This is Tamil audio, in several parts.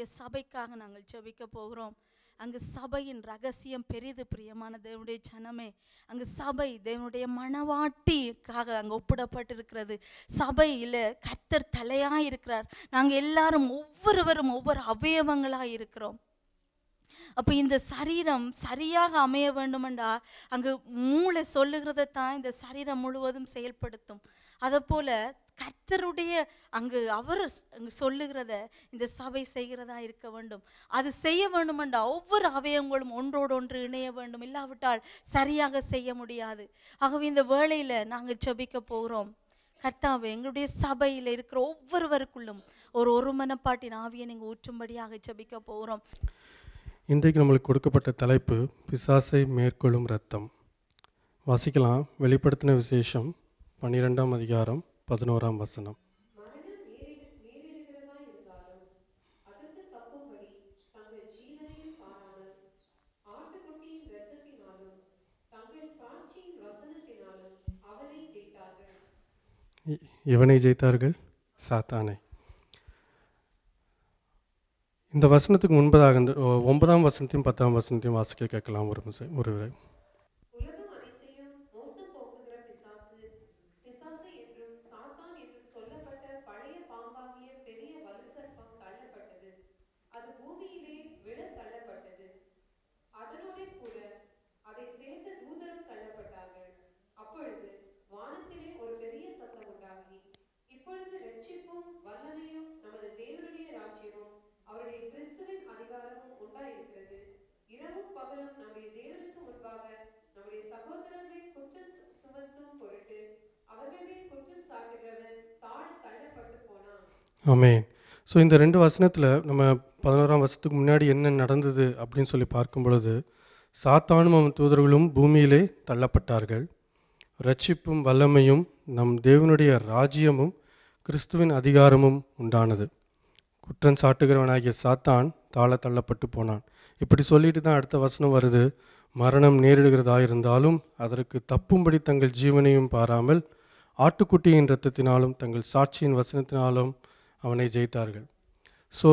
சபைக்காக நாங்கள் ஜெபிக்க போகிறோம் அங்கு சபையின் ரகசியம் பெரிது பிரியமான தேவனுடைய ஜனமே அங்கு சபை தேவனுடைய மனவாட்டிக்காக அங்கு ஒப்பிடப்பட்டிருக்கிறது சபையில் கர்த்தர் தலையாக இருக்கிறார் நாங்கள் எல்லாரும் ஒவ்வொருவரும் ஒவ்வொரு அவயவங்களாக இருக்கிறோம் அப்போ இந்த சரீரம் சரியாக அமைய வேண்டுமென்றா அங்கு மூளை சொல்லுகிறதை தான் இந்த சரீரம் முழுவதும் செயல்படுத்தும் அதை போல கர்த்தருடைய அங்கு அவர் ஸ்- அங்கு சொல்லுகிறத இந்த சபை செய்கிறதா இருக்க வேண்டும் அது செய்ய வேண்டுமென்றா ஒவ்வொரு அவயவங்களும் ஒன்றோடு ஒன்று இணைய வேண்டும் இல்லாவிட்டால் சரியாக செய்ய முடியாது ஆகவே இந்த வேளையில் நாங்கள் ஜெபிக்க போகிறோம் கர்த்தாவே எங்களுடைய சபையில் இருக்கிற ஒவ்வொருவருக்குள்ளும் ஒரு ஒரு மனப்பாட்டின் ஆவியை நீங்கள் ஊற்றும்படியாக ஜெபிக்க போகிறோம் இன்றைக்கு நம்மளுக்கு கொடுக்கப்பட்ட தலைப்பு பிசாசை மேற்கொள்ளும் ரத்தம் வாசிக்கலாம் வெளிப்படுத்தின விசேஷம் பன்னிரெண்டாம் அதிகாரம் பதினோராம் வசனம் மரணம் நேரிடு- நேரிடுகிறதாயிருந்தாலும் அதற்கு தப்பும்படி தங்கள் ஜீவனையும் பாராமல் ஆட்டுக்குட்டியின் இரத்தத்தினாலும் தங்கள் சாட்சியின் வசனத்தினாலும் அவனை ஜெயித்தார்கள் இ- எவனை ஜெயித்தார்கள் சாத்தானை இந்த வசனத்துக்கு முன்பதாக இந்த ஒ- ஒன்பதாம் வசனத்தையும் பத்தாம் வசனத்தையும் வாசிக்க கேட்கலாம் ஒரு நிமிஷம் ஒரு விரை உலகம் அனைத்தையும் மோசம் போக்குகிற பிசாசு பிசாசு என்றும் சாத்தான் என்றும் சொல்லப்பட்ட பழைய பாம்பாகிய பெரிய வலுசர்ப்பம் தள்ளப்பட்டது அது பூமியிலே விழத் தள்ளப்பட்டது அதனோடே கூட அதை சேர்ந்த தூதரும் தள்ளப்பட்டார்கள் அப்பொழுது வானத்திலே ஒரு பெரிய சத்தம் உண்டாகி இப்பொழுது ரட்சிப்பும் வல்லமையும் நமது தேவனுடைய ராஜ்யமும் அவருடைய கிறிஸ்துவின் அதிகாரமும் உண்டாயிருக்கிறது இரவும் பகலும் நம்முடைய தேவனுக்கு முன்பாக நம்முடைய சகோதரர் மேல் குற்றம் சு- சுமத்தும் பொருட்டு அவர்கள் மேல் குற்றம் சாட்டுகிறவர் தாழ தள்ளப்பட்டு போனான் ஆமென் ஸோ இந்த ரெண்டு வசனத்தில் நம்ம பதினோராம் வருஷத்துக்கு முன்னாடி என்ன நடந்தது அப்படின்னு சொல்லி பார்க்கும் பொழுது சாத்தானும் அவன் தூதர்களும் பூமியிலே தள்ளப்பட்டார்கள் ரட்சிப்பும் வல்லமையும் நம் தேவனுடைய ராஜ்யமும் கிறிஸ்துவின் அதிகாரமும் உண்டானது குற்றம் சாட்டுகிறவனாகிய சாத்தான் தாழ தள்ளப்பட்டு போனான் இப்படி சொல்லிட்டு தான் அடுத்த வசனம் வருது மரணம் நேரிடுகிறதா இருந்தாலும் அதற்கு தப்பும்படி தங்கள் ஜீவனையும் பாராமல் ஆட்டுக்குட்டியின் இரத்தத்தினாலும் தங்கள் சாட்சியின் வசனத்தினாலும் அவனை ஜெயித்தார்கள் ஸோ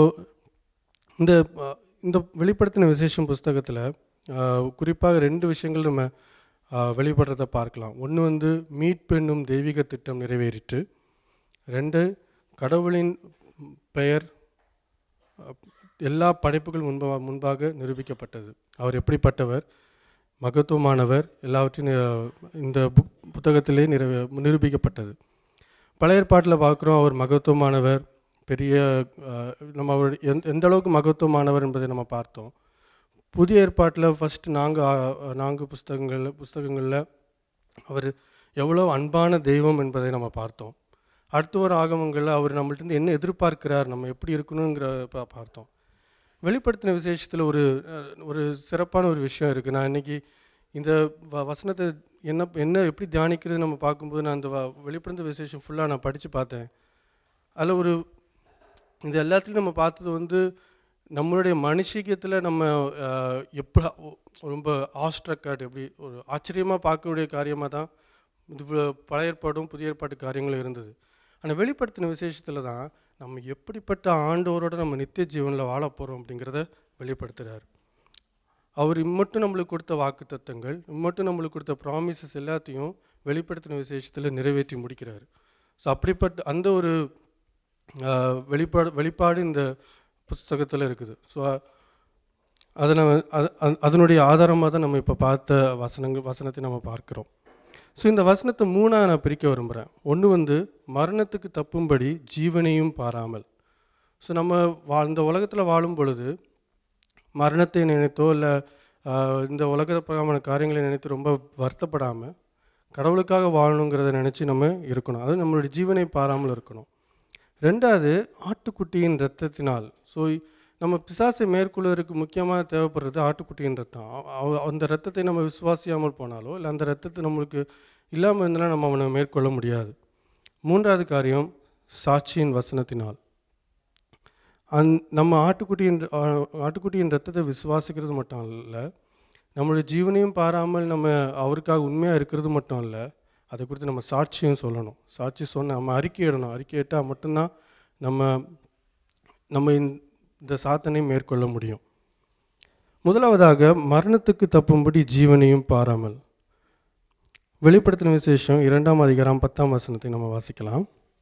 இந்த அஹ், இந்த வெளிப்படுத்தின விசேஷம் புஸ்தகத்தில் குறிப்பாக ரெண்டு விஷயங்கள் நம்ம அஹ், வெளிப்படுறதை பார்க்கலாம் ஒன்று வந்து மீட்பென்னும் தெய்வீக திட்டம் நிறைவேறிற்று ரெண்டு கடவுளின் பெயர் அஹ், எல்லா படைப்புகள் முன்பாக முன்பாக நிரூபிக்கப்பட்டது அவர் எப்படிப்பட்டவர் மகத்துவமானவர் எல்லாவற்றையும் அஹ், இந்த புக் புத்தகத்திலே நிறைவே நிரூபிக்கப்பட்டது பழைய ஏற்பாட்டில் பார்க்குறோம் அவர் மகத்துவமானவர் பெரிய அஹ், நம்ம அவர் எந்த எந்த அளவுக்கு மகத்துவமானவர் என்பதை நம்ம பார்த்தோம் புதிய ஏற்பாட்டில் ஃபஸ்ட்டு நாங்கள் நான்கு புஸ்தகங்களில் புஸ்தகங்களில் அவர் எவ்வளோ அன்பான தெய்வம் என்பதை நம்ம பார்த்தோம் அடுத்து வர ஆகமங்களில் அவர் நம்மள்ட்ட என்ன எதிர்பார்க்கிறார் நம்ம எப்படி இருக்கணுங்கிற பா- பார்த்தோம் வெளிப்படுத்தின விசேஷத்தில் ஒரு அஹ், ஒரு சிறப்பான ஒரு விஷயம் இருக்குது நான் இன்னைக்கு இந்த வ வசனத்தை என்ன என்ன எப்படி தியானிக்கிறது நம்ம பார்க்கும்போது நான் அந்த வ- வெளிப்படுத்த விசேஷம் ஃபுல்லாக நான் படித்து பார்த்தேன் அதில் ஒரு இது எல்லாத்துலையும் நம்ம பார்த்தது வந்து நம்மளுடைய மனுஷிகத்தில் நம்ம அஹ், எப்படி ரொம்ப ஆஸ்ட்ரக்காட் எப்படி ஒரு ஆச்சரியமாக பார்க்கக்கூடிய காரியமாக தான் இது வ- பழைய ஏற்பாடும் புதிய ஏற்பாட்டு காரியங்களும் இருந்தது ஆனால் வெளிப்படுத்தின விசேஷத்தில் தான் நம்ம எப்படிப்பட்ட ஆண்டவரோட நம்ம நித்திய ஜீவனில் வாழ போகிறோம் அப்படிங்கிறத வெளிப்படுத்துகிறார் அவர் இம்மட்டும் நம்மளுக்கு கொடுத்த வாக்குத்தத்தங்கள் இம்மட்டும் நம்மளுக்கு கொடுத்த ப்ராமிசஸ் எல்லாத்தையும் வெளிப்படுத்தின விசேஷத்தில் நிறைவேற்றி முடிக்கிறார் ஸோ அப்படிப்பட்ட அந்த ஒரு ஆஹ், வெளிப்பாடு வெளிப்பாடு இந்த புஸ்தகத்தில் இருக்குது ஸோ அதை நம்ம அது- அது- அதனுடைய ஆதாரமாக தான் நம்ம இப்போ பார்த்த வசனங்கள் வசனத்தை நம்ம பார்க்குறோம் ஸோ இந்த வசனத்தை மூணாக நான் பிரிக்க விரும்புகிறேன் ஒன்று வந்து மரணத்துக்கு தப்பும்படி ஜீவனையும் பாராமல் ஸோ நம்ம வா இந்த உலகத்தில் வாழும் பொழுது மரணத்தை நினைத்தோ இல்லை இந்த உலகப்பரமான காரியங்களை நினைத்து ரொம்ப வருத்தப்படாமல் கடவுளுக்காக வாழணுங்கிறத நினச்சி நம்ம இருக்கணும் அது நம்மளுடைய ஜீவனை பாராமல் இருக்கணும் ரெண்டாவது ஆட்டுக்குட்டியின் இரத்தத்தினால் ஸோ நம்ம பிசாசை மேற்கொள்வதற்கு முக்கியமாக தேவைப்படுறது ஆட்டுக்குட்டியின் ரத்தம் அ- அவ- அந்த ரத்தத்தை நம்ம விசுவாசியாமல் போனாலோ இல்லை அந்த ரத்தத்தை நம்மளுக்கு இல்லாமல் இருந்தாலும் நம்ம அவனை மேற்கொள்ள முடியாது மூன்றாவது காரியம் சாட்சியின் வசனத்தினால் அந் நம்ம ஆட்டுக்குட்டியின் ஆ, ஆட்டுக்குட்டியின் ரத்தத்தை விசுவாசிக்கிறது மட்டும் இல்லை நம்மளுடைய ஜீவனையும் பாராமல் நம்ம அவருக்காக உண்மையாக இருக்கிறது மட்டும் இல்லை அதை குறித்து நம்ம சாட்சியும் சொல்லணும் சாட்சி சொன்ன நம்ம அறிக்கையிடணும் அறிக்கையிட்டால் மட்டும்தான் நம்ம நம்ம இந்த இந்த சாத்தனை மேற்கொள்ள முடியும் முதலாவதாக மரணத்துக்கு தப்பும்படி ஜீவனையும் பாராமல் வெளிப்படுத்தின விசேஷம் இரண்டாம் அதிகாரம் பத்தாம் வசனத்தை நம்ம வாசிக்கலாம்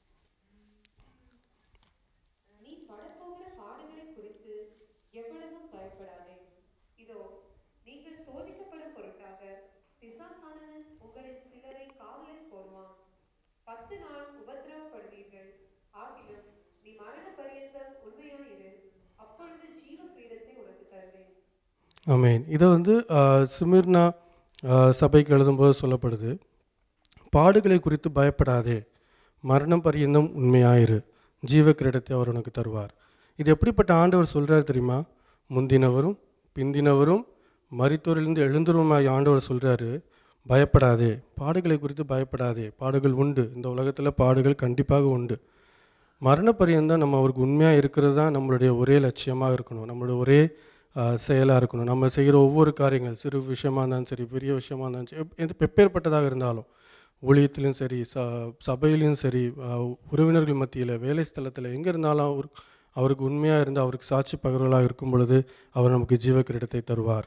நீ படப்போகிற பாடுகளை குறித்து எவ்வளவும் பயப்படாதே இதோ நீங்கள் சோதிக்கப்படும் பொருட்டாக பிசாசானவன் உங்களில் சிலரை காவலில் போடுவான் பத்து நாள் உபத்திரவப்படுவீர்கள் ஆகிலும் நீ மரண பரியந்தம் உண்மையாயிரு அப்பொழுது ஜீவ கிரீடத்தை உனக்கு தருவேன் ஆமென் இதை வந்து ஆஹ், சிமிர்னா ஆஹ், சபைக்கு எழுதும்போது சொல்லப்படுது பாடுகளை குறித்து பயப்படாதே மரணம் பரியந்தம் உண்மையாயிரு ஜீவ கிரீடத்தை அவர் உனக்கு தருவார் இது எப்படிப்பட்ட ஆண்டவர் சொல்றார் தெரியுமா முந்தினவரும் பிந்தினவரும் மரித்தோரிலிருந்து எழுந்தருமாய் ஆண்டவர் சொல்றாரு பயப்படாதே பாடுகளை குறித்து பயப்படாதே பாடுகள் உண்டு இந்த உலகத்தில் பாடுகள் கண்டிப்பாக உண்டு மரண பரியந்தம் நம்ம அவருக்கு உண்மையாக இருக்கிறது தான் நம்மளுடைய ஒரே லட்சியமாக இருக்கணும் நம்மளுடைய ஒரே செயலாக இருக்கணும் நம்ம செய்கிற ஒவ்வொரு காரியங்கள் சிறு விஷயமா இருந்தாலும் சரி பெரிய விஷயமா இருந்தாலும் சரி எப்- எது எப்பேற்பட்டதாக இருந்தாலும் ஊழியத்திலும் சரி ச சபையிலையும் சரி ஆஹ், உறவினர்கள் மத்தியில் வேலை ஸ்தலத்தில் எங்கே இருந்தாலும் அவர் அவருக்கு உண்மையாக இருந்து அவருக்கு சாட்சி பகர்வலாக இருக்கும் பொழுது அவர் நமக்கு ஜீவ கிரீடத்தை தருவார்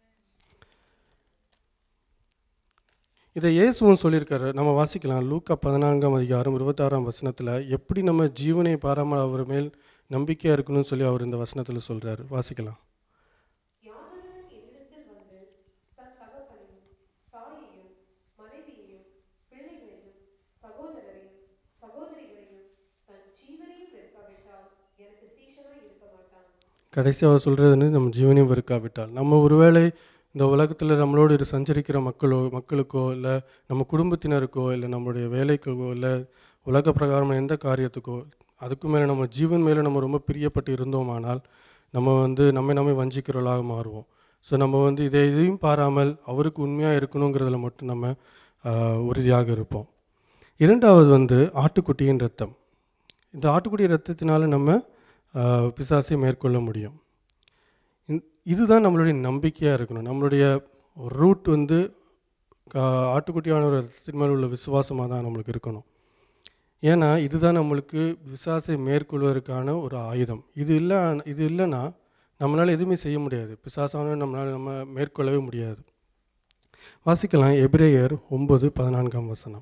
இதை இயேசுவும் சொல்லியிருக்காரு நம்ம வாசிக்கலாம் லூக்கா பதினான்காம் அதிகாரம் இருபத்தாறாம் வசனத்தில் எப்படி நம்ம ஜீவனை பாராமல் அவர் மேல் நம்பிக்கையாக இருக்கணும்னு சொல்லி அவர் இந்த வசனத்தில் சொல்கிறாரு வாசிக்கலாம் யாதொருவன் என்னிடத்தில் வந்து தன் தகப்பனையும் தாயையும் மனைவியையும் பிள்ளைகளையும் சகோதரரையும் சகோதரிகளையும் தன் ஜீவனையும் வெறுக்காவிட்டால் எனக்கு சீஷனாய் இருக்க மாட்டான் கடைசி அவர் சொல்கிறதுன்னு நம்ம ஜீவனையும் வெறுக்காவிட்டால் நம்ம ஒருவேளை இந்த உலகத்தில் நம்மளோடு இரு சஞ்சரிக்கிற மக்களோ மக்களுக்கோ இல்லை நம்ம குடும்பத்தினருக்கோ இல்லை நம்மளுடைய வேலைக்கோ இல்லை உலக பிரகாரமான எந்த காரியத்துக்கோ அதுக்கு மேலே நம்ம ஜீவன் மேலே நம்ம ரொம்ப பிரியப்பட்டு இருந்தோமானால் நம்ம வந்து நம்மை நம்மை வஞ்சிக்கிறவர்களாக மாறுவோம் ஸோ நம்ம வந்து இதை இதையும் பாராமல் அவருக்கு உண்மையாக இருக்கணுங்கிறதுல மட்டும் நம்ம ஆஹ், உறுதியாக இருப்போம் இரண்டாவது வந்து ஆட்டுக்குட்டியின் ரத்தம் இந்த ஆட்டுக்குட்டி ரத்தத்தினால நம்ம ஆஹ், பிசாசை மேற்கொள்ள முடியும் இந்- இதுதான் நம்மளுடைய நம்பிக்கையாக இருக்கணும் நம்மளுடைய ரூட் வந்து கா- ஆட்டுக்குட்டியான ஒரு ரத்தத்தின் மேல் உள்ள விசுவாசமாக தான் நம்மளுக்கு இருக்கணும் ஏன்னா இதுதான் நம்மளுக்கு விசாசை மேற்கொள்வதற்கான ஒரு ஆயுதம் இது இல்லை இது இல்லைன்னா நம்மளால் எதுவுமே செய்ய முடியாது பிசாசான நம்மளால் நம்ம மேற்கொள்ளவே முடியாது வாசிக்கலாம் எபிரேயர் ஒன்பது பதினான்காம் வசனம்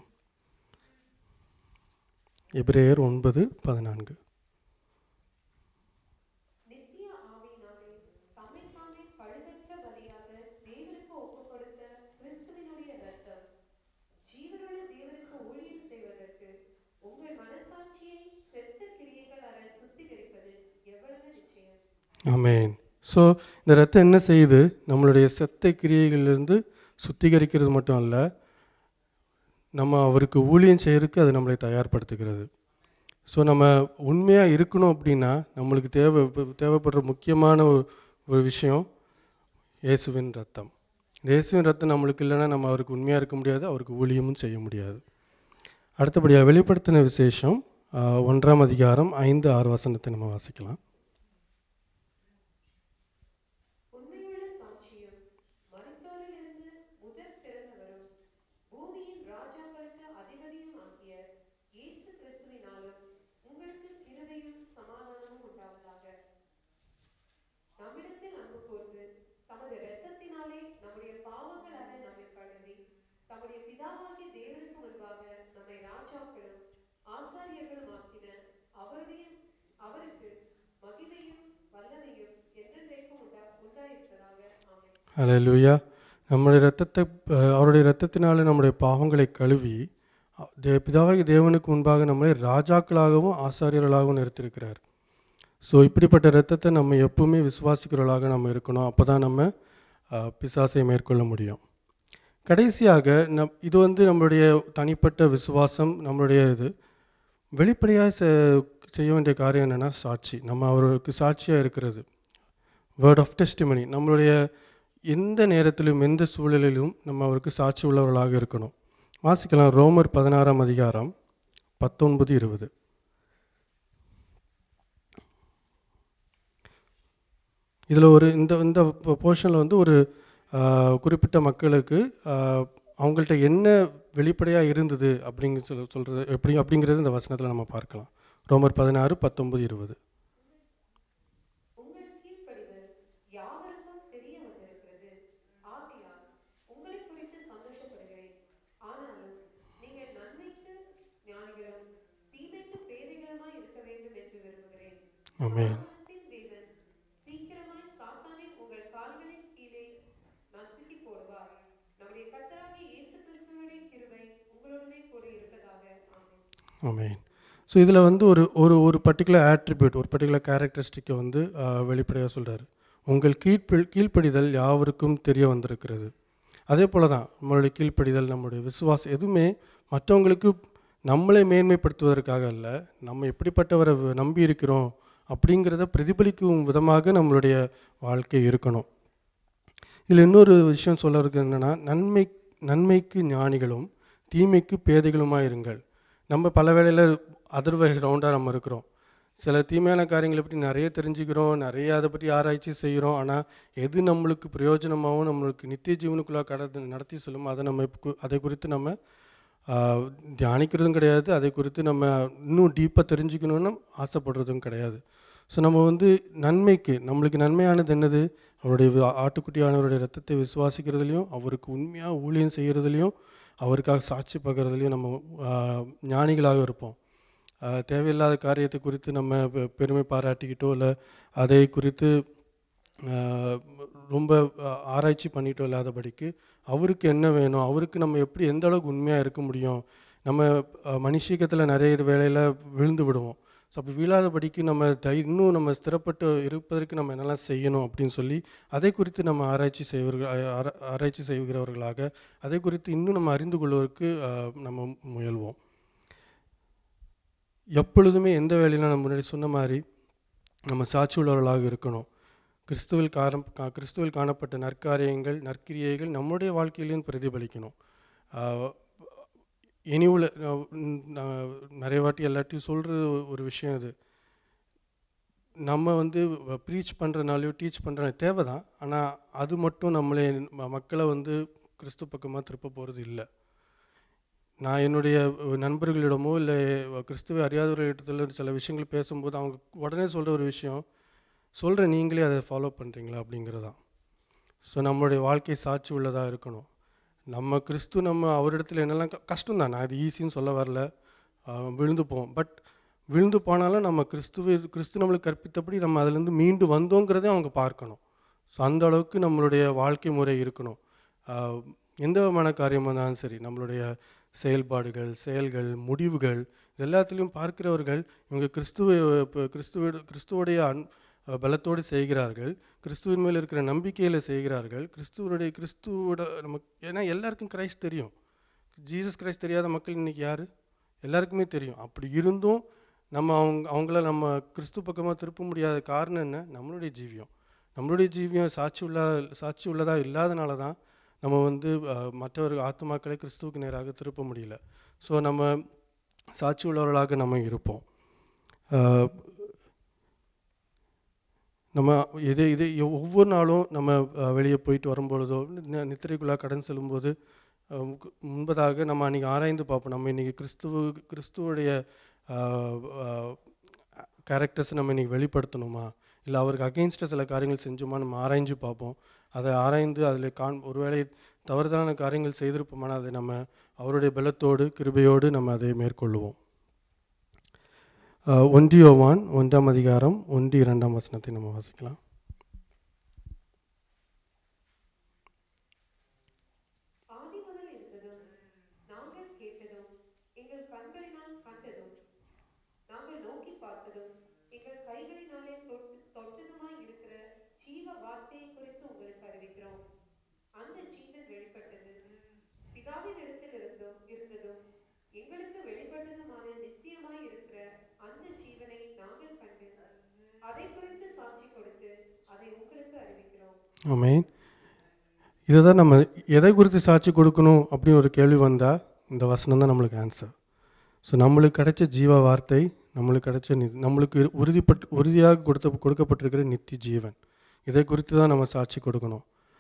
எபிரேயர் ஒன்பது பதினான்கு நித்திய ஆவியினாலே தம்மைத்தாமே பழுதற்ற பலியாக தேவனுக்கு ஒப்புக் கொடுத்த கிறிஸ்துவினுடைய இரத்தம் ஜீவனுள்ள தேவனுக்கு ஊழியம் செய்வதற்கு உங்கள் மனசாட்சியை செத்த கிரியைகள் அற சுத்திகரிப்பது எவ்வளவு நிச்சயம் ஆமென் ஸோ இந்த ரத்தம் என்ன செய்யுது நம்மளுடைய செத்த கிரியைகளிலிருந்து சுத்திகரிக்கிறது மட்டும் அல்ல நம்ம அவருக்கு ஊழியம் செய்யறதுக்கு அது நம்மளை தயார்படுத்துகிறது ஸோ நம்ம உண்மையாக இருக்கணும் அப்படின்னா நம்மளுக்கு தேவை தேவைப்படுற முக்கியமான ஒரு ஒரு விஷயம் இயேசுவின் ரத்தம் இந்த இயேசுவின் ரத்தம் நம்மளுக்கு இல்லைன்னா நம்ம அவருக்கு உண்மையாக இருக்க முடியாது அவருக்கு ஊழியமும் செய்ய முடியாது அடுத்தபடியாக வெளிப்படுத்தின விசேஷம் ஆஹ், ஒன்றாம் அதிகாரம் ஐந்து ஆறு வசனத்தை நம்ம வாசிக்கலாம் உண்மையுள்ள சாட்சியும் மருத்தோரிலிருந்து முதற் பிறந்தவரும் பூமியின் ராஜாக்களுக்கு அதிபதியும் ஆகிய இயேசு கிறிஸ்துவினாலும் உங்களுக்கு கிருபையும் சமாதானமும் உண்டாவதாக நம்மிடத்தில் அன்பு கூர்ந்து தமது இரத்தத்தினாலே நம்முடைய பாவங்கள் அற நம்மை கழுவி தம்முடைய பிதாவாகிய தேவனுக்கு முன்பாக நம்மை ராஜாக்களும் ஆசாரியர்களும் ஆக்கின அவருடைய அவருக்கு மகிமையும் வல்லமையும் என்றென்றைக்கும் உண்டா உண்டாயிருப்பதாக ஆமென் அல்லேலூயா நம்முடைய ரத்தத்தை அஹ், அவருடைய ரத்தத்தினால நம்முடைய பாவங்களை கழுவி அ- தே பிதாவாகி தேவனுக்கு முன்பாக நம்மளை ராஜாக்களாகவும் ஆசாரியர்களாகவும் நிறுத்தியிருக்கிறார் ஸோ இப்படிப்பட்ட ரத்தத்தை நம்ம எப்பவுமே விசுவாசிக்கிறவர்களாக நம்ம இருக்கணும் அப்போ தான் நம்ம அஹ், பிசாசை மேற்கொள்ள முடியும் கடைசியாக நம் இது வந்து நம்மளுடைய தனிப்பட்ட விசுவாசம் நம்மளுடைய இது வெளிப்படையாக செ- செய்ய வேண்டிய காரியம் என்னென்னா சாட்சி நம்ம அவருக்கு சாட்சியாக இருக்கிறது வேர்ட் ஆஃப் டெஸ்டிமனி நம்மளுடைய எந்த நேரத்திலும் எந்த சூழலிலும் நம்ம அவருக்கு சாட்சி உள்ளவர்களாக இருக்கணும் வாசிக்கலாம் ரோமர் பதினாறாம் அதிகாரம் பத்தொன்பது இருபது இதில் ஒரு இந்த இந்த போர்ஷனில் வந்து ஒரு ஆஹ், குறிப்பிட்ட மக்களுக்கு ஆஹ், அவங்கள்ட்ட என்ன வெளிப்படையாக இருந்தது அப்படிங்க சொல்ல சொல்கிறது எப்படி அப்படிங்கிறது இந்த வசனத்தில் நம்ம பார்க்கலாம் ரோமர் பதினாறு பத்தொன்பது இருபது ஆமென் சமாதானத்தின் தேவன் சீக்கிரமாய் சாத்தானை உங்கள் கால்களின் கீழே நசுக்கி போடுவார் நம்முடைய கர்த்தராகிய இயேசு கிறிஸ்துவினுடைய கிருபை உங்களுடனே கூட இருப்பதாக ஆமென் ஆமென் ஸோ இதில் வந்து ஒரு ஒரு ஒரு பர்டிகுலர் ஆட்ரிபியூட் ஒரு பர்டிகுலர் கேரக்டரிஸ்டிக்கை வந்து வெளிப்படையாக சொல்கிறார் உங்கள் கீழ்ப்ப கீழ்ப்படிதல் யாவருக்கும் தெரிய வந்திருக்கிறது அதே போல தான் நம்மளுடைய கீழ்ப்படிதல் நம்மளுடைய விசுவாசம் எதுவுமே மற்றவங்களுக்கு நம்மளை மேன்மைப்படுத்துவதற்காக அல்ல நம்ம எப்படிப்பட்டவரை வ- நம்பி இருக்கிறோம் அப்படிங்கிறத பிரதிபலிக்கும் விதமாக நம்மளுடைய வாழ்க்கை இருக்கணும் இதில் இன்னொரு விஷயம் சொல்ல இருக்கு என்னென்னா நன்மை நன்மைக்கு ஞானிகளும் தீமைக்கு பேதைகளுமாக இருங்கள் நம்ம பல வேளையில் அதர்வை ரவுண்டாக நம்ம இருக்கிறோம் சில தீமையான காரியங்களை பற்றி நிறைய தெரிஞ்சுக்கிறோம் நிறைய அதை பற்றி ஆராய்ச்சி செய்கிறோம் ஆனால் எது நம்மளுக்கு பிரயோஜனமாகவும் நம்மளுக்கு நித்திய ஜீவனுக்குள்ளாக கடந்து நடத்தி செல்லும் அதை நம்ம கு- அதை குறித்து நம்ம ஆஹ், தியானிக்கிறதும் கிடையாது அதை குறித்து நம்ம இன்னும் டீப்பாக தெரிஞ்சுக்கணும்னு ஆசைப்படுறதும் கிடையாது ஸோ நம்ம வந்து நன்மைக்கு நம்மளுக்கு நன்மையானது என்னது அவருடைய வி- ஆட்டுக்குட்டியானவருடைய ரத்தத்தை விசுவாசிக்கிறதுலையும் அவருக்கு உண்மையாக ஊழியம் செய்கிறதுலையும் அவருக்காக சாட்சி பகிறதுலையும் நம்ம ஆஹ், ஞானிகளாக இருப்போம் ஆஹ், தேவையில்லாத காரியத்தை குறித்து நம்ம பெ- பெருமை பாராட்டிக்கிட்டோ இல்லை அதை குறித்து ஆஹ், ரொம்ப ஆஹ், ஆராய்ச்சி பண்ணிட்டோ இல்லாதபடிக்கு அவருக்கு என்ன வேணும் அவருக்கு நம்ம எப்படி எந்த அளவுக்கு உண்மையாக இருக்க முடியும் நம்ம ஆஹ், மனுஷீகத்தில் நிறைய வேலையில் விழுந்து விடுவோம் ஸோ அப்படி வீழாதபடிக்கு நம்ம தை இன்னும் நம்ம ஸ்திரப்பட்டு இருப்பதற்கு நம்ம என்னெல்லாம் செய்யணும் அப்படின்னு சொல்லி அதை குறித்து நம்ம ஆராய்ச்சி செய்வர்கள் ஆ- ஆரா- ஆராய்ச்சி செய்கிறவர்களாக அதை குறித்து இன்னும் நம்ம அறிந்து கொள்வதற்கு ஆஹ், நம்ம முயல்வோம் எப்பொழுதுமே எந்த வேலையிலும் நம்ம முன்னாடி சொன்ன மாதிரி நம்ம சாட்சி உள்ளவர்களாக இருக்கணும் கிறிஸ்துவில் காரம் கா- கிறிஸ்துவில் காணப்பட்ட நற்காரியங்கள் நற்கிரியைகள் நம்முடைய வாழ்க்கையிலையும் பிரதிபலிக்கணும் ஆஹ், இனி உள்ள நான் உம் நான் நிறைய வாட்டி எல்லாத்தையும் சொல்கிற ஒரு விஷயம் இது நம்ம வந்து ப்ரீச் பண்ணுறனாலையோ டீச் பண்ணுற தேவை தான் ஆனால் அது மட்டும் நம்மளே ம- மக்களை வந்து கிறிஸ்து பக்கமாக திருப்ப போகிறது இல்லை நான் என்னுடைய நண்பர்களிடமோ இல்லை கிறிஸ்துவை அறியாதவர்களிடத்துல சில விஷயங்கள் பேசும்போது அவங்க உடனே சொல்கிற ஒரு விஷயம் சொல்கிற நீங்களே அதை ஃபாலோ பண்ணுறீங்களா அப்படிங்கிறதான் ஸோ நம்மளுடைய வாழ்க்கை சாட்சி உள்ளதாக இருக்கணும் நம்ம கிறிஸ்து நம்ம அவரிடத்துல என்னெல்லாம் க- கஷ்டம் தான் நான் இது ஈஸின்னு சொல்ல வரல ஆஹ் விழுந்து போவோம் பட் விழுந்து போனாலும் நம்ம கிறிஸ்துவ கிறிஸ்து நம்மளுக்கு கற்பித்தபடி நம்ம அதுலேருந்து மீண்டு வந்தோங்கிறதை அவங்க பார்க்கணும் ஸோ அந்த அளவுக்கு நம்மளுடைய வாழ்க்கை முறை இருக்கணும் ஆஹ் எந்த விதமான காரியமாக இருந்தாலும் சரி நம்மளுடைய செயல்பாடுகள் செயல்கள் முடிவுகள் இது எல்லாத்துலேயும் பார்க்கிறவர்கள் இவங்க கிறிஸ்துவ இப்போ கிறிஸ்துவ கிறிஸ்துவோடைய அன் பலத்தோடு செய்கிறார்கள் கிறிஸ்துவின் மேல் இருக்கிற நம்பிக்கையில் செய்கிறார்கள் கிறிஸ்துவருடைய கிறிஸ்துவோட நமக்கு ஏன்னா எல்லாருக்கும் கிரைஸ்ட் தெரியும் ஜீசஸ் கிரைஸ்ட் தெரியாத மக்கள் இன்னைக்கு யார் எல்லாருக்குமே தெரியும் அப்படி இருந்தும் நம்ம அவங்க அவங்கள நம்ம கிறிஸ்து பக்கமாக திருப்ப முடியாத காரணம் என்ன நம்மளுடைய ஜீவியம் நம்மளுடைய ஜீவியம் சாட்சி உள்ள சாட்சி உள்ளதாக இல்லாதனால தான் நம்ம வந்து அஹ், மற்றவர்கள் ஆத்துமாக்களை கிறிஸ்துவுக்கு நேராக திருப்ப முடியல ஸோ நம்ம சாட்சி உள்ளவர்களாக நம்ம இருப்போம் அஹ், நம்ம இது இது ஒவ்வொரு நாளும் நம்ம அஹ், வெளியே போயிட்டு வரும்பொழுதோ நி- நித்திரைக்குள்ளாக கடன் செல்லும்போது அஹ், முக்கு- முன்பதாக நம்ம அன்றைக்கி ஆராய்ந்து பார்ப்போம் நம்ம இன்றைக்கி கிறிஸ்துவ கிறிஸ்துவோடைய கேரக்டர்ஸ் நம்ம இன்றைக்கி வெளிப்படுத்தணுமா இல்லை அவருக்கு அகெயின்ஸ்டாக சில காரியங்கள் செஞ்சோமா நம்ம ஆராய்ஞ்சு பார்ப்போம் அதை ஆராய்ந்து அதில் காண் ஒருவேளை தவறுதலான காரியங்கள் செய்திருப்போமானால் அதை நம்ம அவருடைய பலத்தோடு கிருபையோடு நம்ம அதை மேற்கொள்ளுவோம் அஹ், ஒன்றியோவான் ஒன்றாம் அதிகாரம் ஒன்று இரண்டாம் வசனத்தை நம்ம வாசிக்கலாம் ஆதி முதல் இருந்ததும் நாங்கள் கேட்டதும் எங்கள் கண்களினால் கண்டதும் நாங்கள் நோக்கி பார்த்ததும் எங்கள் கைகளினாலே தொட்டு தொட்டதுமாய் இருக்கிற ஜீவ வார்த்தையை குறித்து உங்களுக்கு அறிவிக்கிறோம் அந்த ஜீவன் வெளிப்பட்டது பிதாவின் இடத்தில் இருந்தும் இருந்ததும் எங்களுக்கு வெளிப்பட்டதுமான நித்தியமாய் இருக்கிற அந்த ஜீவனை நாங்கள் கண்டு அதை குறித்து சாட்சி கொடுத்து அதை உங்களுக்கு அறிவிக்கிறோம் ஆமென் இதை தான் நம்ம எதை குறித்து சாட்சி கொடுக்கணும் அப்படின்னு ஒரு கேள்வி வந்தால் இந்த வசனம் தான் நம்மளுக்கு ஆன்சர் ஸோ நம்மளுக்கு கிடைச்ச ஜீவ வார்த்தை நம்மளுக்கு கிடைச்ச நி நம்மளுக்கு இரு- உறுதிப்பட்டு உறுதியாக கொடுத்த கொடுக்கப்பட்டிருக்கிற நித்திய ஜீவன் இதை குறித்து தான் நம்ம சாட்சி கொடுக்கணும்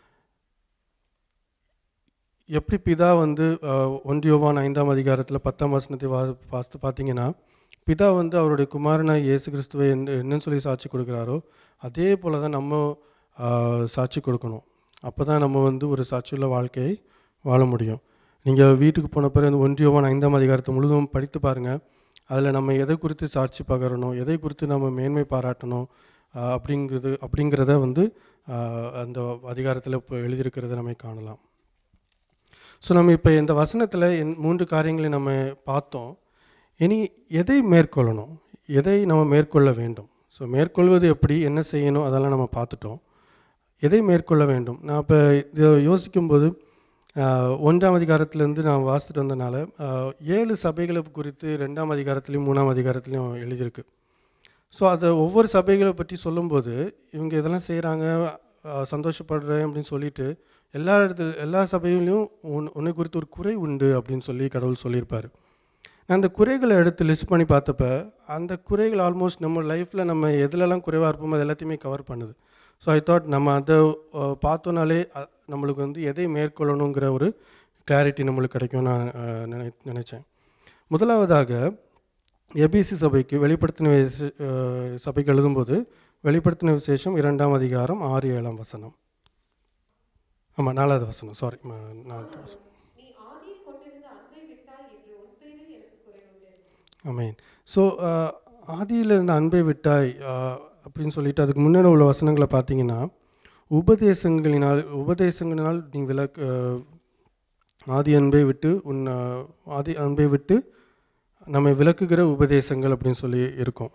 எப்படி பிதா வந்து அஹ், ஒன்றியோவான் ஐந்தாம் அதிகாரத்தில் பத்தாம் வசனத்தை வா வாசித்து பார்த்தீங்கன்னா பிதா வந்து அவருடைய குமாரனாய் இயேசு கிறிஸ்துவை என்ன என்னன்னு சொல்லி சாட்சி கொடுக்குறாரோ அதே போல தான் நம்ம ஆஹ், சாட்சி கொடுக்கணும் அப்போ தான் நம்ம வந்து ஒரு சாட்சியுள்ள வாழ்க்கையை வாழ முடியும் நீங்கள் வீட்டுக்கு போன பிறகு அந்த ஒன்றியோவான் ஐந்தாம் அதிகாரத்தை முழுதும் படித்து பாருங்கள் அதில் நம்ம எதை குறித்து சாட்சி பகரணும் எதை குறித்து நம்ம மேன்மை பாராட்டணும் ஆஹ் அப்படிங்கிறது அப்படிங்கிறத வந்து ஆஹ் அந்த அதிகாரத்தில் இப்போ எழுதியிருக்கிறத நம்ம காணலாம் ஸோ நம்ம இப்போ இந்த வசனத்தில் மூன்று காரியங்களை நம்ம பார்த்தோம் இனி எதை மேற்கொள்ளணும் எதை நம்ம மேற்கொள்ள வேண்டும் ஸோ மேற்கொள்வது எப்படி என்ன செய்யணும் அதெல்லாம் நம்ம பார்த்துட்டோம் எதை மேற்கொள்ள வேண்டும் நான் இப்போ இதை யோசிக்கும்போது ஆஹ், ஒன்றாம் அதிகாரத்திலேருந்து நான் வாசித்துட்டு வந்தனால ஆஹ், ஏழு சபைகளை குறித்து ரெண்டாம் அதிகாரத்துலேயும் மூணாம் அதிகாரத்துலேயும் எழுதியிருக்கு ஸோ அதை ஒவ்வொரு சபைகளை பற்றி சொல்லும்போது இவங்க இதெல்லாம் செய்கிறாங்க சந்தோஷப்படுறேன் அப்படின்னு சொல்லிட்டு எல்லா இடத்துல எல்லா சபையிலையும் உன் உன்னை குறித்து ஒரு குறை உண்டு அப்படின்னு சொல்லி கடவுள் சொல்லியிருப்பார் நான் அந்த குறைகளை எடுத்து லிஸ்ட் பண்ணி பார்த்தப்ப அந்த குறைகள் ஆல்மோஸ்ட் நம்ம லைஃப்பில் நம்ம எதுலலாம் குறைவாக இருப்போமோ அது எல்லாத்தையுமே கவர் பண்ணுது ஸோ ஐ தாட் நம்ம அதை அஹ், பார்த்தோன்னாலே அ- நம்மளுக்கு வந்து எதை மேற்கொள்ளணுங்கிற ஒரு கிளாரிட்டி நம்மளுக்கு கிடைக்கும் நான் அஹ், நினை நினச்சேன் முதலாவதாக எபிசி சபைக்கு வெளிப்படுத்தின விசே- அஹ், சபைக்கு எழுதும்போது வெளிப்படுத்தின விசேஷம் இரண்டாம் அதிகாரம் ஆறு ஏழாம் வசனம் ஆமாம் நாலாவது வசனம் சாரி நாலாவது வசனம் நீ ஆதியில் கொண்டிருந்த அன்பை விட்டாய் என்று உன் பேரில் எனக்கு குறைவுண்டு ஆமேன் ஸோ ஆதியில் இருந்த அன்பை விட்டாய் அஹ், அப்படின்னு சொல்லிட்டு அதுக்கு முன்னாடி உள்ள வசனங்களை பார்த்தீங்கன்னா உபதேசங்களினால் உபதேசங்களினால் நீ விலக் அஹ், ஆதி அன்பை விட்டு உன் அஹ், ஆதி அன்பை விட்டு நம்மை விளக்குகிற உபதேசங்கள் அப்படின்னு சொல்லி இருக்கும்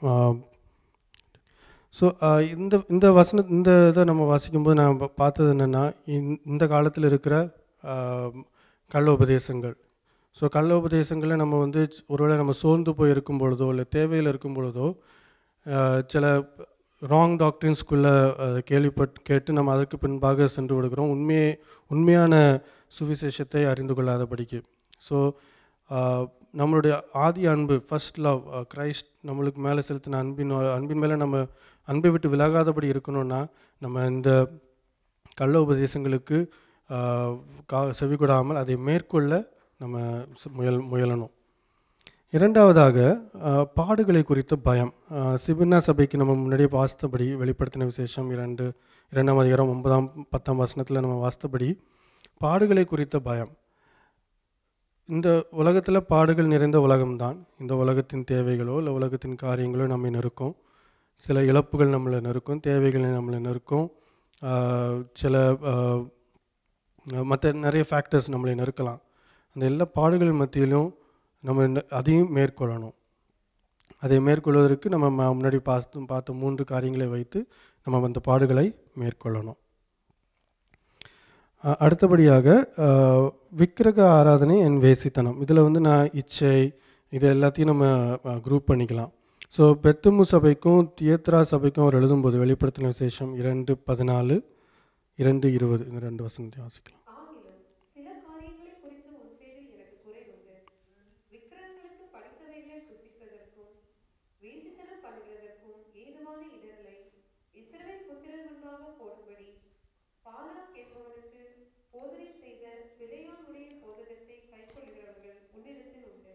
ஸோ இந்த இந்த வசன இந்த இதை நம்ம வாசிக்கும்போது நான் பா- பார்த்தது என்னென்னா இந்த காலத்தில் இருக்கிற அஹ், கள்ள உபதேசங்கள் ஸோ கள்ள உபதேசங்களை நம்ம வந்து ச்- ஒருவேளை நம்ம சோர்ந்து போய் இருக்கும் பொழுதோ இல்லை தேவையில் இருக்கும் பொழுதோ அஹ், சில ராங் டாக்டரின்ஸ்குள்ளே கேள்விப்பட் கேட்டு நம்ம அதற்கு பின்பாக சென்று விடுகிறோம் உண்மையை உண்மையான சுவிசேஷத்தை அறிந்து கொள்ளாதபடிக்கு ஸோ நம்மளுடைய ஆதி அன்பு ஃபர்ஸ்ட் லவ் கிரைஸ்ட் நம்மளுக்கு மேலே செலுத்தின அன்பின் அன்பின் மேலே நம்ம அன்பை விட்டு விலகாதபடி இருக்கணும்னா நம்ம இந்த கள்ள உபதேசங்களுக்கு ஆஹ், கா செவிகொடாமல் அதை மேற்கொள்ள நம்ம சு- முயல் முயலணும் இரண்டாவதாக ஆஹ், பாடுகளை குறித்த பயம் ஆஹ், சிபின்னா சபைக்கு நம்ம முன்னாடியே வாசித்தபடி வெளிப்படுத்தின விசேஷம் இரண்டு இரண்டாம் அதிகாரம் ஒன்பதாம் பத்தாம் வசனத்தில் நம்ம வாசித்தபடி பாடுகளை குறித்த பயம் இந்த உலகத்தில் பாடுகள் நிறைந்த உலகம்தான் இந்த உலகத்தின் தேவைகளோ இல்லை உலகத்தின் காரியங்களோ நம்மை நெருக்கும் சில இழப்புகள் நம்மளை நெருக்கும் தேவைகளை நம்மளை நெருக்கும் ஆஹ், சில மற்ற நிறைய ஃபேக்டர்ஸ் நம்மளை நெருக்கலாம் அந்த எல்லா பாடுகள் மத்தியிலும் நம்ம ந- அதையும் மேற்கொள்ளணும் அதை மேற்கொள்வதற்கு நம்ம ம- முன்னாடி பார்த்து பார்த்த மூன்று காரியங்களை வைத்து நம்ம அந்த பாடுகளை மேற்கொள்ளணும் அஹ் அடுத்தபடியாக அஹ், விக்கிரக ஆராதனை அண்ட் வேசித்தனம் இதில் வந்து நான் இச்சை இது எல்லாத்தையும் நம்ம குரூப் பண்ணிக்கலாம் ஸோ பெத்துமு சபைக்கும் தியத்ரா சபைக்கும் அவர் எழுதும்போது வெளிப்படுத்தின விசேஷம் இரண்டு பதினாலு இரண்டு இருபது இந்த ரெண்டு வசனத்தையும் வாசிக்கலாம் ஆகிலும் சில காரியங்களை குறித்து உன் பேரில் எனக்கு குறை உண்டு விக்கிரகங்களுக்கு படித்தவைகளை புசிப்பதற்கும் வேசித்தனம் பண்ணுகிறதற்கும் ஏதுவான இடர்களை இஸ்ரவேல் புத்திரர் முன்பாக போடும்படி பாலாக் என்பவனுக்கு போதனை செய்த பிழையானுடைய போதகத்தை கைக்கொள்கிறவர்கள் உன்னிடத்தில் உண்டு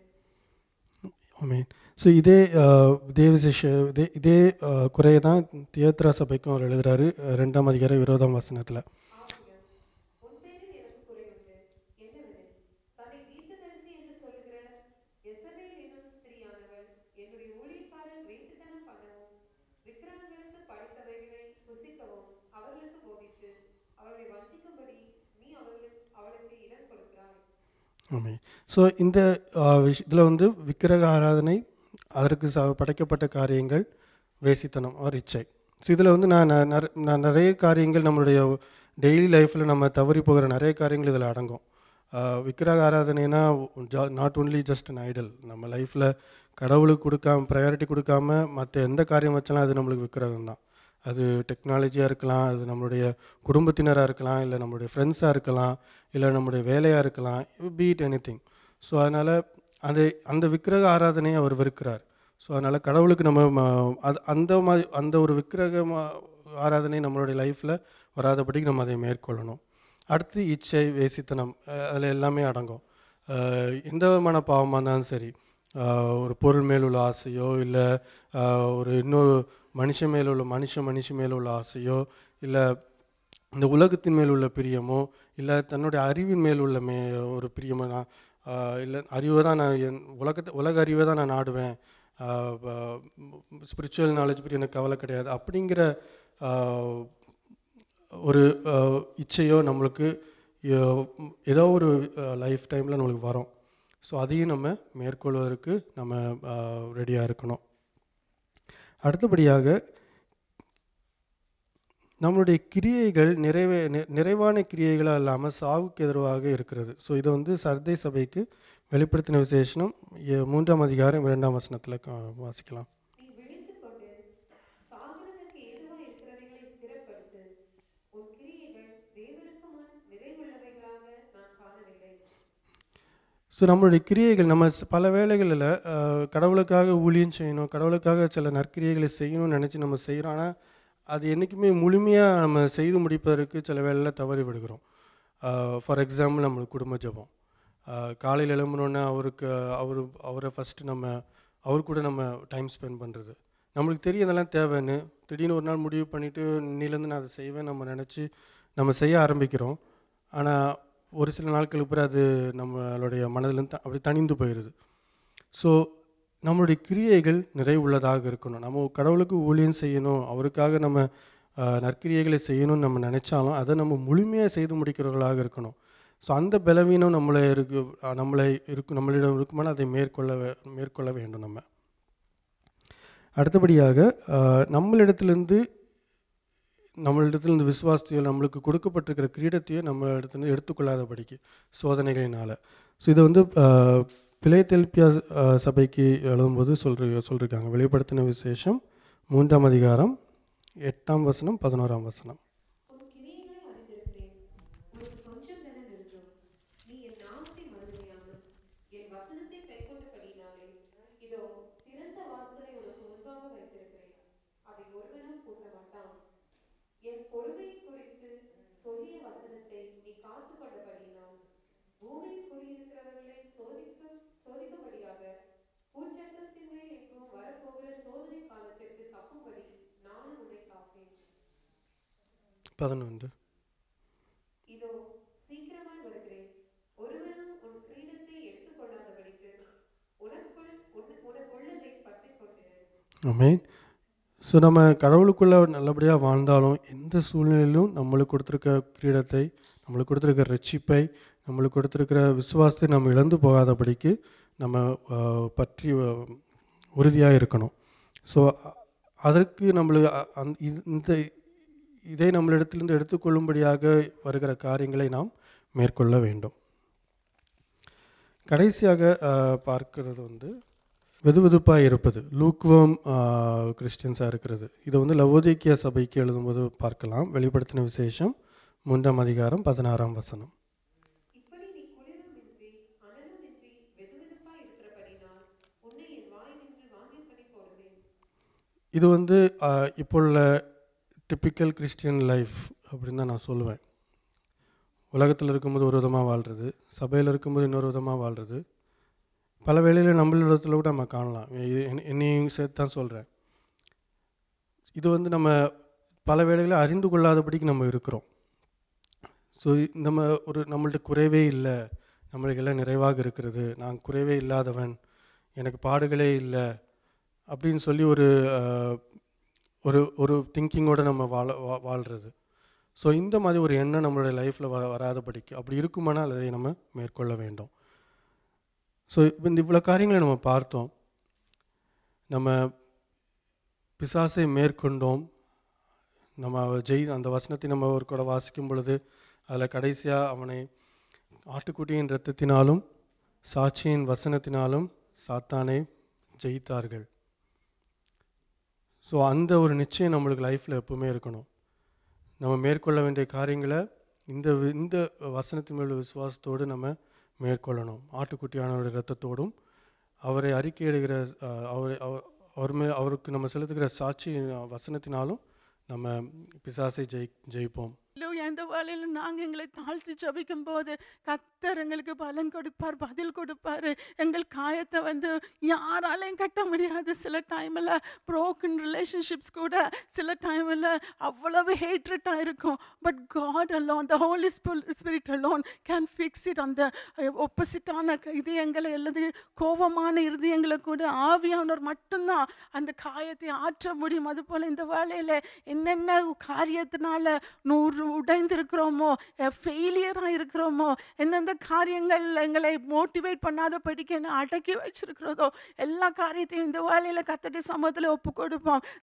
ஆமீன் ஸோ இதே அஹ், இதே விசேஷ இதே இதே அஹ், குறையை தான் தியத்ரா சபைக்கும் அவர் எழுதுறாரு அஹ், ரெண்டாம் அதிகாரம் இருபதாம் வசனத்தில் ஆகிலும் உன் பேரில் எனக்கு குறை உண்டு என்னவெனில் தன்னை தீர்க்கதரிசி என்று சொல்லுகிற எசபேல் என்னும் ஸ்திரீயானவள் என்னுடைய ஊழியக்காரர் வேசித்தனம் பண்ணவும் விக்கிரகங்களுக்கு படித்தவைகளை புசிக்கவும் அவர்களுக்கு போதித்து அவர்களை வஞ்சிக்கும்படி நீ அவர்களுக்கு அவளுக்கு இடம் கொடுக்கிறாய் ஆமாம் ஸோ இந்த இதில் வந்து விக்கிரக ஆராதனை அதற்கு ச படைக்கப்பட்ட காரியங்கள் வேசித்தனம் ஆர் இச்சை ஸோ இதில் வந்து நான் ந- நிற- நான் நிறைய காரியங்கள் நம்மளுடைய டெய்லி லைஃப்பில் நம்ம தவறி போகிற நிறைய காரியங்கள் இதில் அடங்கும் ஆஹ் விக்கிரக ஆராதனைனா not only just an idol நம்ம லைஃப்பில் கடவுளுக்கு கொடுக்காம ப்ரையாரிட்டி கொடுக்காம மற்ற எந்த காரியம் வச்சாலும் அது நம்மளுக்கு விக்கிரகம் தான் அது டெக்னாலஜியாக இருக்கலாம் அது நம்மளுடைய குடும்பத்தினராக இருக்கலாம் இல்லை நம்மளுடைய ஃப்ரெண்ட்ஸாக இருக்கலாம் இல்லை நம்முடைய வேலையாக இருக்கலாம் பீட் எனி திங் ஸோ அதனால் அது அந்த விக்கிரக ஆராதனையை அவர் வெறுக்கிறார் ஸோ அதனால் கடவுளுக்கு நம்ம ம- அது அந்த மாதிரி அந்த ஒரு விக்கிரக ம- ஆராதனை நம்மளுடைய லைஃப்பில் வராதபடிக்கு நம்ம அதை மேற்கொள்ளணும் அடுத்து இச்சை வேசித்தனம் அதில் எல்லாமே அடங்கும் அஹ் எந்த விதமான பாவமாக இருந்தாலும் சரி அஹ் ஒரு பொருள் மேல் உள்ள ஆசையோ இல்லை ஒரு இன்னொரு மனுஷன் மேல் உள்ள மனுஷன் மனுஷன் மேல் உள்ள ஆசையோ இல்லை இந்த உலகத்தின் மேல் உள்ள பிரியமோ இல்லை தன்னுடைய அறிவின் மேல் உள்ள மே ஒரு பிரியமோ நான் இல்லை அறிவை தான் நான் என் உலகத்தை உலக அறிவை தான் நான் நாடுவேன் ஸ்பிரிச்சுவல் நாலேஜ் பற்றி எனக்கு கவலை கிடையாது அப்படிங்கிற ஆஹ், ஒரு ஆஹ், இச்சையோ நம்மளுக்கு யோ- ஏதோ ஒரு லைஃப் டைமில் நம்மளுக்கு வரும் ஸோ அதையும் நம்ம மேற்கொள்வதற்கு நம்ம ரெடியாக இருக்கணும் அடுத்தபடியாக நம்மளுடைய கிரியைகள் நிறைவே நி- நிறைவான கிரியைகளாக இல்லாமல் சாவுக்கு எதிர்வாக இருக்கிறது ஸோ இதை வந்து சர்தை சபைக்கு வெளிப்படுத்தின விசேஷனம் எ- மூன்றாம் அதிகாரம் இரண்டாம் வசனத்தில் வாசிக்கலாம் நீ விழித்துக் கொண்டு சாகிறதற்கு ஏதுவாய் இருக்கிறவைகளை ஸ்திரப்படுத்து உன் கிரியைகள் தேவனுக்கு முன் நிறைவுள்ளவைகளாக நான் காணவில்லை ஸோ நம்மளுடைய கிரியைகள் நம்ம ஸ்- பல வேளைகளில் அஹ், கடவுளுக்காக ஊழியம் செய்யணும் கடவுளுக்காக சில நற்கிரியைகளை செய்யணும்னு நினச்சி நம்ம செய்கிறோம் ஆனால் அது என்றைக்குமே முழுமையாக நம்ம செய்து முடிப்பதற்கு சில வேளையில் தவறி விடுகிறோம் ஃபார் எக்ஸாம்பிள் நம்மளுக்கு குடும்ப ஜெபம் காலையில் எழும்புனோன்னே அவருக்கு அவர் அவரை ஃபஸ்ட்டு நம்ம அவர் கூட நம்ம டைம் ஸ்பெண்ட் பண்ணுறது நம்மளுக்கு தெரியும் இதெல்லாம் தேவைன்னு திடீர்னு ஒரு நாள் முடிவு பண்ணிவிட்டு இன்னிலேருந்து நான் அதை செய்வேன் நம்ம நினச்சி நம்ம செய்ய ஆரம்பிக்கிறோம் ஆனால் ஒரு சில நாட்களுக்கு பிறகு அது நம்மளுடைய மனதிலேருந்து அப்படி தணிந்து போயிடுது ஸோ நம்மளுடைய கிரியைகள் நிறைவுள்ளதாக இருக்கணும் நம்ம கடவுளுக்கு ஊழியம் செய்யணும் அவருக்காக நம்ம ஆஹ், நற்கிரியைகளை செய்யணும்னு நம்ம நினச்சாலும் அதை நம்ம முழுமையாக செய்து முடிக்கிறவர்களாக இருக்கணும் ஸோ அந்த பலவீனம் நம்மளை இருக்கு ஆஹ், நம்மளை இருக்கும் நம்மளிடம் இருக்குமானால் அதை மேற்கொள்ள வே- மேற்கொள்ள வேண்டும் நம்ம அடுத்தபடியாக ஆஹ், நம்மளிடத்திலிருந்து நம்மளிடத்திலிருந்து விசுவாசத்தையோ நம்மளுக்கு கொடுக்கப்பட்டிருக்கிற கிரீடத்தையோ நம்ம இடத்துல எடுத்துக்கொள்ளாதபடிக்கு சோதனைகளினால் ஸோ இதை வந்து ஆஹ், பிலேதெல்பியா ஆஹ், சபைக்கு எழுதும்போது சொல்ற சொல்லியிருக்காங்க வெளிப்படுத்தின விசேஷம் மூன்றாம் அதிகாரம் எட்டாம் வசனம் பதினோராம் வசனம் உன் கிரியைகளை அறிந்திருக்கிறேன் உனக்கு கொஞ்சம் பலன் இருக்கும் நீ என் நாமத்தை மறுதலியாமல் என் வசனத்தை கைக்கொண்டபடியினாலே இதோ திறந்த வாசலை உனக்கு முன்பாக வைத்திருக்கிறேன் அதை ஒருவனும் பூட்ட மாட்டான் என் பொறுமையை குறித்து சொல்லிய வசனத்தை நீ காத்து கொண்டபடியினால் பூமியில் குடியிருக்கிறவர்களை சோதிக்கும் சோதிக்கும்படியாக பூச்சக்கரத்தின் மேல் எங்கும் வரப்போகிற சோதனை காலத்திற்கு தப்பும்படி நானும் உன்னை காப்பேன் பதினொன்று இதோ சீக்கிரமாய் வருகிறேன் ஒருவனும் உன் கிரீடத்தை எடுத்துக்கொள்ளாதபடிக்கு உனக்குள் உன்- உனக்குள்ளதை பற்றிக் கொண்டிரு ஆமென் ஸோ நம்ம கடவுளுக்குள்ளே நல்லபடியாக வாழ்ந்தாலும் எந்த சூழ்நிலையிலும் நம்மளுக்கு கொடுத்துருக்க கிரீடத்தை நம்மளுக்கு கொடுத்துருக்க ரட்சிப்பை நம்மளுக்கு கொடுத்துருக்கிற விசுவாசத்தை நம்ம இழந்து போகாதபடிக்கு நம்ம ஆஹ், பற்றி உறுதியாக இருக்கணும் ஸோ அதற்கு நம்மளுக்கு அ- அந்த இது- இந்த இதை நம்மளிடத்திலிருந்து எடுத்துக்கொள்ளும்படியாக வருகிற காரியங்களை நாம் மேற்கொள்ள வேண்டும் கடைசியாக ஆஹ், பார்க்கிறது வந்து வெதுவெதுப்பாக இருப்பது லூக்வம் கிறிஸ்டியன்ஸாக இருக்கிறது இதை வந்து லவோதிக்கிய சபைக்கு எழுதும்போது பார்க்கலாம் வெளிப்படுத்தின விசேஷம் மூன்றாம் அதிகாரம் பதினாறாம் வசனம் இப்படி நீ குளிருமின்றி அனலுமின்றி வெதுவெதுப்பாய் இருக்கிறபடினால் உன்னை என் வாய் நின்று வாங்கி பண்ணி போடுவேன் இது வந்து ஆஹ், இப்போ உள்ள டிப்பிக்கல் கிறிஸ்டியன் லைஃப் அப்படின்னு தான் நான் சொல்லுவேன் உலகத்தில் இருக்கும்போது ஒரு விதமாக வாழ்கிறது சபையில் இருக்கும்போது இன்னொரு விதமாக வாழ்கிறது பல வேளையில் நம்மளிடத்துல கூட நம்ம காணலாம் இது என்னை- என்னையும் சேர்த்து தான் சொல்கிறேன் இது வந்து நம்ம பல வேளைகளை அறிந்து கொள்ளாதபடிக்கு நம்ம இருக்கிறோம் ஸோ நம்ம ஒரு நம்மள்ட்ட குறைவே இல்லை நம்மளுக்கு எல்லாம் நிறைவாக இருக்கிறது நான் குறைவே இல்லாதவன் எனக்கு பாடுகளே இல்லை அப்படின்னு சொல்லி ஒரு அஹ், ஒரு ஒரு திங்கிங்கோட நம்ம வாழ வா- வாழ்கிறது ஸோ இந்த மாதிரி ஒரு எண்ணம் நம்மளுடைய லைஃப்பில் வர வராதபடிக்கு அப்படி இருக்குமானால் அதை நம்ம மேற்கொள்ள வேண்டும் ஸோ இப்போ இந்த இவ்வளோ காரியங்களை நம்ம பார்த்தோம் நம்ம பிசாசை மேற்கொண்டோம் நம்ம அவ ஜெய் அந்த வசனத்தை நம்ம ஒரு கூட வாசிக்கும் பொழுது அதில் கடைசியாக அவனை ஆட்டுக்குட்டியின் இரத்தத்தினாலும் சாட்சியின் வசனத்தினாலும் சாத்தானை ஜெயித்தார்கள் ஸோ அந்த ஒரு நிச்சயம் நம்மளுக்கு லைஃப்பில் எப்பவுமே இருக்கணும் நம்ம மேற்கொள்ள வேண்டிய காரியங்களை இந்த வி- இந்த வசனத்தின் மேல் உள்ள விசுவாசத்தோடு நம்ம மேற்கொள்ளணும் ஆட்டுக்குட்டியானவருடைய இரத்தத்தோடும் அவரை அறிக்கையிடுகிற அஹ், அவரை அவர் அவர் மே அவருக்கு நம்ம செலுத்துகிற சாட்சி அஹ், வசனத்தினாலும் நம்ம பிசாசை ஜெயி ஜெயிப்போம் ஹalleluya. இந்த வேலையில் நாங்கள் எங்களை தாழ்த்தி ஜபிக்கும் போது கத்தர் எங்களுக்கு பலன் கொடுப்பார் பதில் கொடுப்பாரு எங்கள் காயத்தை வந்து யாராலையும் கட்ட முடியாது சில டைமில் ப்ரோக்கன் ரிலேஷன்ஷிப்ஸ் கூட சில டைமில் அவ்வளவு ஹேட்ரட்டாக இருக்கும் but God alone the holy spirit alone can fix it அந்த ஒப்போசிட்டான இதயங்களை அல்லது கோபமான இருதயங்களை கூட ஆவியானவர் மட்டும்தான் அந்த காயத்தை ஆற்ற முடியும் அதுபோல் இந்த வேலையில் என்னென்ன காரியத்தினால நூறு உடைந்திருக்கிறோமோ ஃபெயிலியராக இருக்கிறோமோ எந்தெந்த காரியங்கள் எங்களை மோட்டிவேட் பண்ணாத படிக்க என்ன அடக்கி வச்சிருக்கிறதோ எல்லா காரியத்தையும் இந்த வேலையில் கத்தடி சமூகத்தில் ஒப்பு கொடுப்போம்